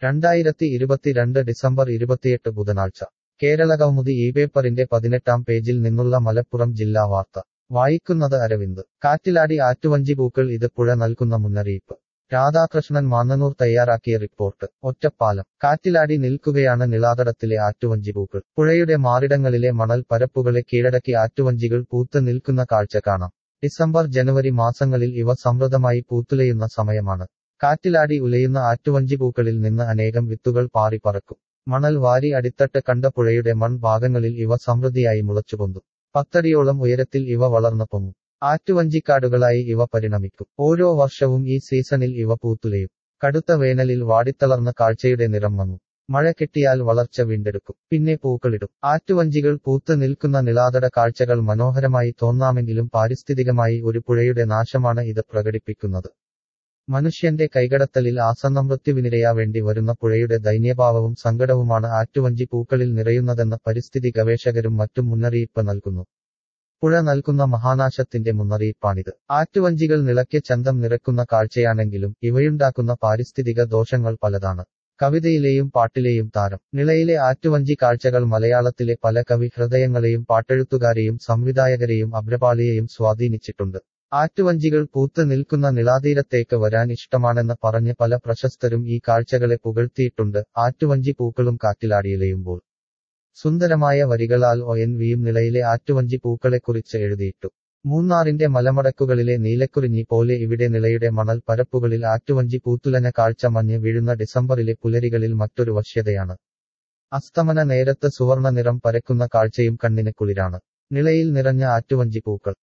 രണ്ടായിരത്തി ഇരുപത്തിരണ്ട് ഡിസംബർ ഇരുപത്തിയെട്ട് ബുധനാഴ്ച കേരളകൗമുദി ഈ പേപ്പറിന്റെ പതിനെട്ടാം പേജിൽ നിന്നുള്ള മലപ്പുറം ജില്ലാ വാർത്ത വായിക്കുന്നത് അരവിന്ദ് കാറ്റിലാടി ആറ്റുവഞ്ചി പൂക്കൾ ഇത് പുഴ നൽകുന്ന മുന്നറിയിപ്പ് രാധാകൃഷ്ണൻ മാന്നനൂർ തയ്യാറാക്കിയ റിപ്പോർട്ട് ഒറ്റപ്പാലം കാറ്റിലാടി നിൽക്കുകയാണ് നിളാതടത്തിലെ ആറ്റുവഞ്ചി പൂക്കൾ പുഴയുടെ മാറിടങ്ങളിലെ മണൽ പരപ്പുകളെ കീഴടക്കി ആറ്റുവഞ്ചികൾ പൂത്ത് നിൽക്കുന്ന കാഴ്ച കാണാം ഡിസംബർ ജനുവരി മാസങ്ങളിൽ ഇവ സമൃദ്ധമായി പൂത്തുലയുന്ന സമയമാണ് കാറ്റിലാടി ഉലയുന്ന ആറ്റുവഞ്ചി പൂക്കളിൽ നിന്ന് അനേകം വിത്തുകൾ പാറി പറക്കും മണൽ വാരി അടിത്തട്ട് കണ്ട പുഴയുടെ മൺഭാഗങ്ങളിൽ ഇവ സമൃദ്ധിയായി മുളച്ചുപൊന്തും പത്തടിയോളം ഉയരത്തിൽ ഇവ വളർന്നു പൊങ്ങും ആറ്റുവഞ്ചിക്കാടുകളായി ഇവ പരിണമിക്കും ഓരോ വർഷവും ഈ സീസണിൽ ഇവ പൂത്തുലയും കടുത്ത വേനലിൽ വാടിത്തളർന്ന കാഴ്ചയുടെ നിറം മങ്ങും മഴ കിട്ടിയാൽ വളർച്ച വീണ്ടെടുക്കും പിന്നെ പൂക്കളിടും ആറ്റുവഞ്ചികൾ പൂത്ത് നിൽക്കുന്ന നിലാതട കാഴ്ചകൾ മനോഹരമായി തോന്നാമെങ്കിലും പാരിസ്ഥിതികമായി ഒരു പുഴയുടെ നാശമാണ് ഇത് പ്രകടിപ്പിക്കുന്നത് മനുഷ്യന്റെ കൈകടത്തലിൽ ആസന്ന മൃത്യുവിനിരയാവേണ്ടി വരുന്ന പുഴയുടെ ദൈന്യഭാവവും സങ്കടവുമാണ് ആറ്റുവഞ്ചി പൂക്കളിൽ നിറയുന്നതെന്ന് പരിസ്ഥിതി ഗവേഷകരും മറ്റും മുന്നറിയിപ്പ് നൽകുന്നു പുഴ നൽകുന്ന മഹാനാശത്തിന്റെ മുന്നറിയിപ്പാണിത് ആറ്റുവഞ്ചികൾ നിളയ്ക്ക് ചന്തം നിറക്കുന്ന കാഴ്ചയാണെങ്കിലും ഇവയുണ്ടാക്കുന്ന പാരിസ്ഥിതിക ദോഷങ്ങൾ പലതാണ് കവിതയിലെയും പാട്ടിലെയും താരം നിളയിലെ ആറ്റുവഞ്ചി കാഴ്ചകൾ മലയാളത്തിലെ പല കവി ഹൃദയങ്ങളെയും പാട്ടെഴുത്തുകാരെയും സംവിധായകരെയും അഭ്രപാളിയെയും സ്വാധീനിച്ചിട്ടുണ്ട് ആറ്റുവഞ്ചികൾ പൂത്ത് നിൽക്കുന്ന നിളാതീരത്തേക്ക് വരാൻ ഇഷ്ടമാണെന്ന് പറഞ്ഞ് പല പ്രശസ്തരും ഈ കാഴ്ചകളെ പുകഴ്ത്തിയിട്ടുണ്ട് ആറ്റുവഞ്ചി പൂക്കളും കാറ്റിലാടിയിലയുമ്പോൾ സുന്ദരമായ വരികളാൽ ഒ എൻ വിയും നിലയിലെ ആറ്റുവഞ്ചി പൂക്കളെക്കുറിച്ച് എഴുതിയിട്ടു മൂന്നാറിന്റെ മലമടക്കുകളിലെ നീലക്കുറിഞ്ഞി പോലെ ഇവിടെ നിലയുടെ മണൽ പരപ്പുകളിൽ ആറ്റുവഞ്ചി പൂത്തുലന കാഴ്ച മഞ്ഞ് വീഴുന്ന ഡിസംബറിലെ പുലരികളിൽ മറ്റൊരു വശ്യതയാണ് അസ്തമന നേരത്ത് സുവർണ നിറം പരക്കുന്ന കാഴ്ചയും കണ്ണിന് കുളിരാണ് നിളയിൽ നിറഞ്ഞ ആറ്റുവഞ്ചി പൂക്കൾ